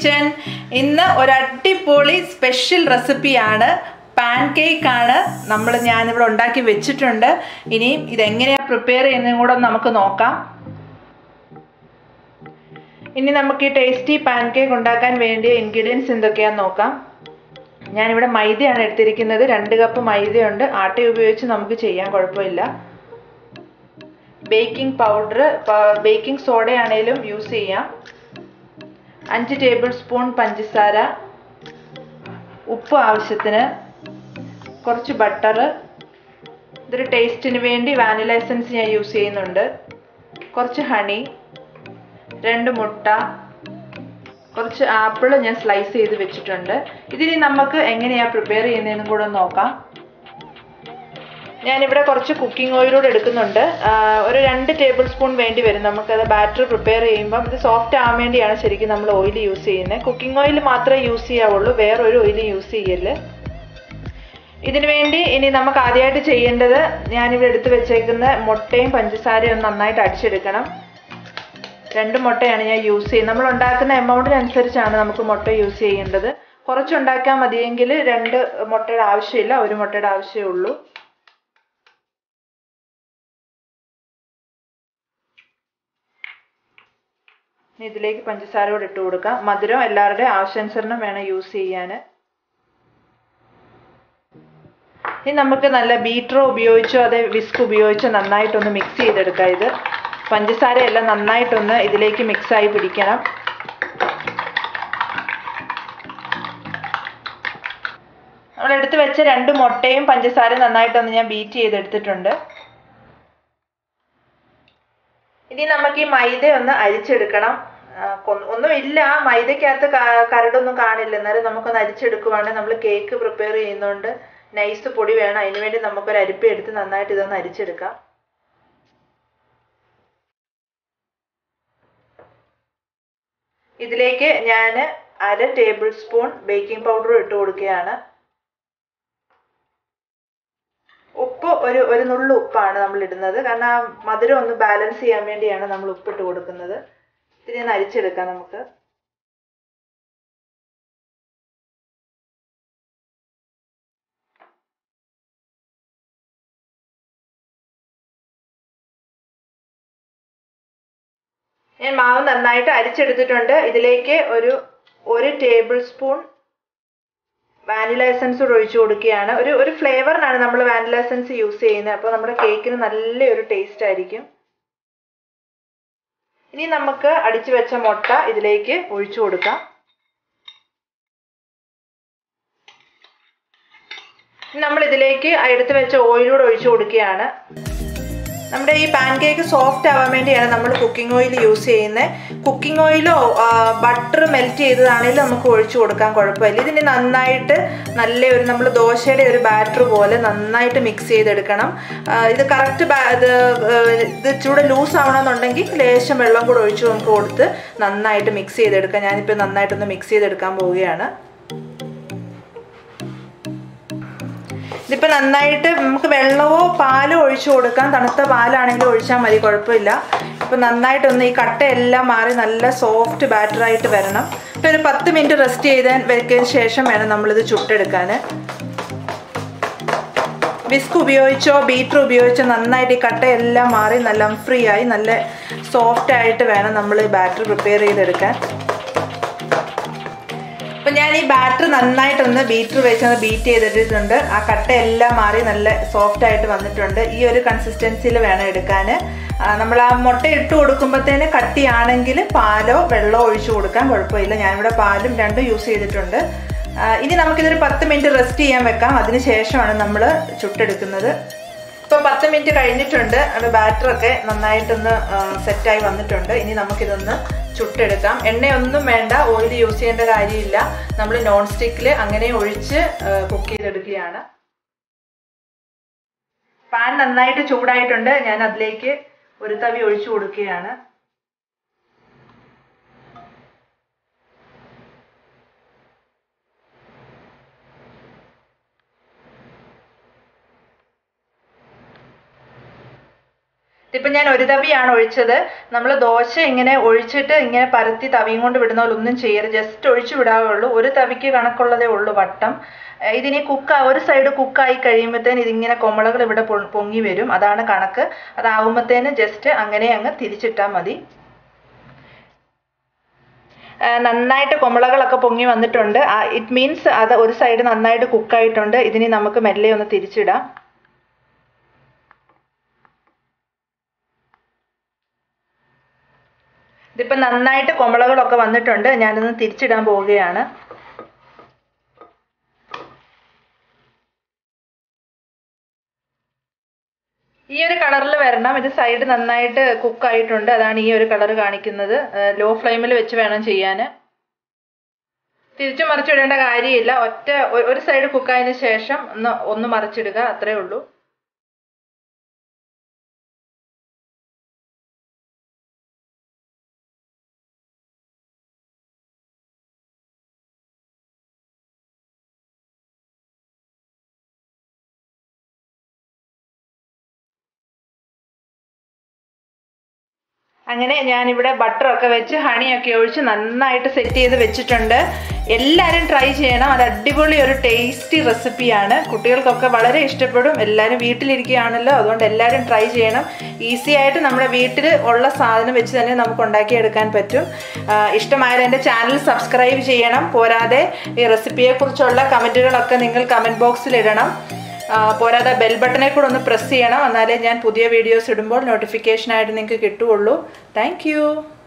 kitchen ഇന്ന് ഒരു അടിപൊളി സ്പെഷ്യൽ റെസിപ്പിയാണ് പാൻ കേക്ക് ആണ് നമ്മൾ ഞാനിവിടെ ഉണ്ടാക്കി വെച്ചിട്ടുണ്ട് ഇനിയും ഇതെങ്ങനെയാണ് പ്രിപ്പയർ ചെയ്യുന്നതും കൂടെ ഒന്ന് നമുക്ക് നോക്കാം ഇനി നമുക്ക് ഈ ടേസ്റ്റി പാൻ കേക്ക് ഉണ്ടാക്കാൻ വേണ്ടിയ ഇൻഗ്രീഡിയൻസ് എന്തൊക്കെയാണെന്ന് നോക്കാം ഞാനിവിടെ മൈദയാണ് എടുത്തിരിക്കുന്നത് രണ്ട് കപ്പ് മൈദയുണ്ട് ആട്ട ഉപയോഗിച്ച് നമുക്ക് ചെയ്യാൻ കുഴപ്പമില്ല ബേക്കിംഗ് പൗഡർ ബേക്കിംഗ് സോഡയാണേലും യൂസ് ചെയ്യാം അഞ്ച് ടേബിൾ സ്പൂൺ പഞ്ചസാര ഉപ്പ് ആവശ്യത്തിന് കുറച്ച് ബട്ടർ ഇതൊരു ടേസ്റ്റിന് വേണ്ടി വാനില എസൻസ് ഞാൻ യൂസ് ചെയ്യുന്നുണ്ട് കുറച്ച് ഹണി രണ്ട് മുട്ട കുറച്ച് ആപ്പിൾ ഞാൻ സ്ലൈസ് ചെയ്ത് വെച്ചിട്ടുണ്ട് ഇതിനി നമുക്ക് എങ്ങനെയാണ് പ്രിപ്പയർ ചെയ്യുന്നതെന്നും കൂടെ ഒന്ന് നോക്കാം ഞാനിവിടെ കുറച്ച് കുക്കിംഗ് ഓയിലൂടെ എടുക്കുന്നുണ്ട് ഒരു രണ്ട് ടേബിൾ സ്പൂൺ വേണ്ടി വരും നമുക്കത് ബാറ്റർ പ്രിപ്പയർ ചെയ്യുമ്പം ഇത് സോഫ്റ്റ് ആവാൻ വേണ്ടിയാണ് ശരിക്കും നമ്മൾ ഓയിൽ യൂസ് ചെയ്യുന്നത് കുക്കിംഗ് ഓയിൽ മാത്രമേ യൂസ് ചെയ്യാവുള്ളൂ വേറൊരു ഓയിൽ യൂസ് ചെയ്യല് ഇതിനു വേണ്ടി ഇനി നമുക്ക് ആദ്യമായിട്ട് ചെയ്യേണ്ടത് ഞാനിവിടെ എടുത്ത് വെച്ചേക്കുന്ന മുട്ടയും പഞ്ചസാരയും ഒന്ന് നന്നായിട്ട് അടിച്ചെടുക്കണം രണ്ട് മുട്ടയാണ് ഞാൻ യൂസ് ചെയ്യുന്നത് നമ്മൾ ഉണ്ടാക്കുന്ന എമൗണ്ടിനനുസരിച്ചാണ് നമുക്ക് മുട്ട യൂസ് ചെയ്യേണ്ടത് കുറച്ചുണ്ടാക്കാൻ മതിയെങ്കിൽ രണ്ട് മുട്ടയുടെ ആവശ്യമില്ല ഒരു മുട്ടയുടെ ആവശ്യമേ ഉള്ളൂ ഇതിലേക്ക് പഞ്ചസാര കൂടെ ഇട്ട് കൊടുക്കാം മധുരം എല്ലാവരുടെയും ആവശ്യാനുസരണം വേണം യൂസ് ചെയ്യാൻ ഇനി നമുക്ക് നല്ല ബീറ്ററോ ഉപയോഗിച്ചോ അതെ വിസ്ക് ഉപയോഗിച്ചോ നന്നായിട്ടൊന്ന് മിക്സ് ചെയ്തെടുക്കാം ഇത് പഞ്ചസാര എല്ലാം നന്നായിട്ടൊന്ന് ഇതിലേക്ക് മിക്സായി പിടിക്കണം നമ്മൾ എടുത്ത് വെച്ച രണ്ട് മുട്ടയും പഞ്ചസാരയും നന്നായിട്ടൊന്ന് ഞാൻ ബീറ്റ് ചെയ്തെടുത്തിട്ടുണ്ട് ഇനി നമുക്ക് ഈ മൈദ ഒന്ന് അരിച്ചെടുക്കണം ഒന്നുമില്ല മൈദക്കകത്ത് കരടൊന്നും കാണില്ല എന്നാലും നമുക്കൊന്ന് അരിച്ചെടുക്കുവാണെങ്കിൽ നമ്മൾ കേക്ക് പ്രിപ്പയർ ചെയ്യുന്നതുകൊണ്ട് നൈസ് പൊടി വേണം അതിന് വേണ്ടി നമുക്കൊരു അരിപ്പ എടുത്ത് നന്നായിട്ട് ഇതൊന്ന് അരിച്ചെടുക്കാം ഇതിലേക്ക് ഞാൻ അര ടേബിൾ സ്പൂൺ ബേക്കിംഗ് പൗഡർ ഇട്ട് കൊടുക്കുകയാണ് ഉപ്പ് ഒരു ഒരു നുള്ളു ഉപ്പാണ് നമ്മൾ ഇടുന്നത് കാരണം ആ മധുരം ഒന്ന് ബാലൻസ് ചെയ്യാൻ വേണ്ടിയാണ് നമ്മൾ ഉപ്പിട്ട് കൊടുക്കുന്നത് ഇതിനെ ഒന്ന് അരിച്ചെടുക്കാം നമുക്ക് ഞാൻ മാവ് നന്നായിട്ട് അരിച്ചെടുത്തിട്ടുണ്ട് ഇതിലേക്ക് ഒരു ഒരു ടേബിൾ സ്പൂൺ വാനില എസൻസ് കൂടെ ഒഴിച്ചു കൊടുക്കുകയാണ് ഒരു ഒരു ഫ്ലേവറിനാണ് നമ്മൾ വാനില എസൻസ് യൂസ് ചെയ്യുന്നത് അപ്പോൾ നമ്മുടെ കേക്കിന് നല്ലൊരു ടേസ്റ്റ് ആയിരിക്കും ഇനി നമുക്ക് അടിച്ചു വെച്ച മുട്ട ഇതിലേക്ക് ഒഴിച്ചു കൊടുക്കാം നമ്മൾ ഇതിലേക്ക് എടുത്തു വെച്ച ഓയിലൂടെ ഒഴിച്ചു കൊടുക്കുകയാണ് നമ്മുടെ ഈ പാൻ കേക്ക് സോഫ്റ്റ് ആവാൻ വേണ്ടിയാണ് നമ്മൾ കുക്കിംഗ് ഓയിൽ യൂസ് ചെയ്യുന്നത് കുക്കിംഗ് ഓയിലോ ബട്ടർ മെൽറ്റ് ചെയ്തതാണെങ്കിലും നമുക്ക് ഒഴിച്ചു കൊടുക്കാൻ കുഴപ്പമില്ല ഇതിന് നന്നായിട്ട് നല്ല ഒരു നമ്മൾ ദോശയുടെ ഒരു ബാറ്റർ പോലെ നന്നായിട്ട് മിക്സ് ചെയ്തെടുക്കണം ഇത് കറക്റ്റ് ഇത് ഇത് ഇച്ചിരി ലൂസ് ആവണമെന്നുണ്ടെങ്കിൽ ലേശം വെള്ളം കൂടെ ഒഴിച്ച് നമുക്ക് കൊടുത്ത് നന്നായിട്ട് മിക്സ് ചെയ്തെടുക്കാം ഞാനിപ്പോൾ നന്നായിട്ടൊന്ന് മിക്സ് ചെയ്തെടുക്കാൻ പോവുകയാണ് ഇതിപ്പോൾ നന്നായിട്ട് നമുക്ക് വെള്ളമോ പാലോ ഒഴിച്ചു കൊടുക്കാം തണുത്ത പാലാണെങ്കിലും ഒഴിച്ചാൽ മതി കുഴപ്പമില്ല ഇപ്പം നന്നായിട്ടൊന്ന് ഈ കട്ടയെല്ലാം മാറി നല്ല സോഫ്റ്റ് ബാറ്ററായിട്ട് വരണം ഇപ്പം ഒരു പത്ത് മിനിറ്റ് റെസ്റ്റ് ചെയ്ത് വെച്ചതിന് ശേഷം വേണം നമ്മളിത് ചുട്ടെടുക്കാൻ വിസ്ക് ഉപയോഗിച്ചോ ബീറ്റർ ഉപയോഗിച്ചോ നന്നായിട്ട് ഈ കട്ടയെല്ലാം മാറി നല്ല ഫ്രീ ആയി നല്ല സോഫ്റ്റ് ആയിട്ട് വേണം നമ്മൾ ഈ ബാറ്റർ പ്രിപ്പയർ ചെയ്തെടുക്കാൻ അപ്പം ഞാൻ ഈ ബാറ്റർ നന്നായിട്ടൊന്ന് ബീറ്റർ വെച്ച് ബീറ്റ് ചെയ്തിട്ടുണ്ട് ആ കട്ടയെല്ലാം മാറി നല്ല സോഫ്റ്റ് ആയിട്ട് വന്നിട്ടുണ്ട് ഈ ഒരു കൺസിസ്റ്റൻസിയിൽ വേണം എടുക്കാൻ നമ്മൾ ആ മുട്ട ഇട്ട് കൊടുക്കുമ്പോഴത്തേന് കട്ടിയാണെങ്കിൽ പാലോ വെള്ളമോ ഒഴിച്ചു കൊടുക്കാൻ കുഴപ്പമില്ല ഞാനിവിടെ പാലും രണ്ടും യൂസ് ചെയ്തിട്ടുണ്ട് ഇനി നമുക്കിതൊരു പത്ത് മിനിറ്റ് റെസ്റ്റ് ചെയ്യാൻ വെക്കാം അതിന് ശേഷമാണ് നമ്മൾ ചുട്ടെടുക്കുന്നത് ഇപ്പോൾ പത്ത് മിനിറ്റ് കഴിഞ്ഞിട്ടുണ്ട് അത് ബാറ്ററൊക്കെ നന്നായിട്ടൊന്ന് സെറ്റായി വന്നിട്ടുണ്ട് ഇനി നമുക്കിതൊന്ന് ചുട്ടെടുക്കാം എണ്ണയൊന്നും വേണ്ട ഓയിൽ യൂസ് ചെയ്യേണ്ട കാര്യമില്ല നമ്മൾ നോൺ സ്റ്റിക്കിൽ അങ്ങനെ ഒഴിച്ച് കുക്ക് ചെയ്തെടുക്കുകയാണ് പാൻ നന്നായിട്ട് ചൂടായിട്ടുണ്ട് ഞാൻ അതിലേക്ക് ഒരു തവി ഒഴിച്ചു കൊടുക്കുകയാണ് ഇതിപ്പോൾ ഞാൻ ഒരു തവിയാണ് ഒഴിച്ചത് നമ്മൾ ദോശ ഇങ്ങനെ ഒഴിച്ചിട്ട് ഇങ്ങനെ പരത്തി തവിയും കൊണ്ട് വിടുന്ന പോലെ ഒന്നും ചെയ്യരുത് ജസ്റ്റ് ഒഴിച്ചു വിടാവുള്ളൂ ഒരു തവിക്ക് കണക്കുള്ളതേ ഉള്ളൂ വട്ടം ഏഹ് ഇതിനി കുക്ക ഒരു സൈഡ് കുക്കായി കഴിയുമ്പോഴത്തേന് ഇതിങ്ങനെ കൊമളകൾ ഇവിടെ പൊ- പൊങ്ങി വരും അതാണ് കണക്ക് അതാവുമ്പോഴത്തേന് ജസ്റ്റ് അങ്ങനെ അങ്ങ് തിരിച്ചിട്ടാൽ മതി ആ, നന്നായിട്ട് കുമ്പളകളൊക്കെ പൊങ്ങി വന്നിട്ടുണ്ട് ഇറ്റ് മീൻസ് അത് ഒരു സൈഡ് നന്നായിട്ട് കുക്കായിട്ടുണ്ട് ഇതിനി നമുക്ക് മെല്ലെ ഒന്ന് തിരിച്ചിടാം ഇതിപ്പോൾ നന്നായിട്ട് കുമ്പളകളൊക്കെ വന്നിട്ടുണ്ട് ഞാനൊന്ന് തിരിച്ചിടാൻ പോവുകയാണ് ഈ ഒരു കളറിൽ വരണം ഇത് സൈഡ് നന്നായിട്ട് കുക്ക് ആയിട്ടുണ്ട് അതാണ് ഈ ഒരു കളർ കാണിക്കുന്നത് ലോ ഫ്ലെയിമിൽ വെച്ച് വേണം ചെയ്യാൻ തിരിച്ചു മറിച്ചിടേണ്ട കാര്യമില്ല ഒറ്റ ഒ- ഒരു സൈഡ് കുക്കായതിനു ശേഷം ഒന്ന് ഒന്ന് മറിച്ചിടുക അത്രേ ഉള്ളൂ അങ്ങനെ ഞാനിവിടെ ബട്ടറൊക്കെ വെച്ച് ഹണിയൊക്കെ ഒഴിച്ച് നന്നായിട്ട് സെറ്റ് ചെയ്ത് വെച്ചിട്ടുണ്ട് എല്ലാവരും ട്രൈ ചെയ്യണം അത് അടിപൊളി ഒരു ടേസ്റ്റി റെസിപ്പിയാണ് കുട്ടികൾക്കൊക്കെ വളരെ ഇഷ്ടപ്പെടും എല്ലാവരും വീട്ടിലിരിക്കുകയാണല്ലോ അതുകൊണ്ട് എല്ലാവരും ട്രൈ ചെയ്യണം ഈസി ആയിട്ട് നമ്മുടെ വീട്ടിൽ ഉള്ള സാധനം വെച്ച് തന്നെ നമുക്ക് ഉണ്ടാക്കിയെടുക്കാൻ പറ്റും ആ, ഇഷ്ടമായാൽ എൻ്റെ ചാനൽ സബ്സ്ക്രൈബ് ചെയ്യണം പോരാതെ ഈ റെസിപ്പിയെക്കുറിച്ചുള്ള കമൻറ്റുകളൊക്കെ നിങ്ങൾ കമൻറ്റ് ബോക്സിൽ ഇടണം ആ, പോരാതെ ബെൽ ബട്ടനെ കൂടെ ഒന്ന് പ്രസ് ചെയ്യണം എന്നാലേ ഞാൻ പുതിയ വീഡിയോസ് ഇടുമ്പോൾ നോട്ടിഫിക്കേഷനായിട്ട് നിങ്ങൾക്ക് കിട്ടുകയുള്ളൂ താങ്ക്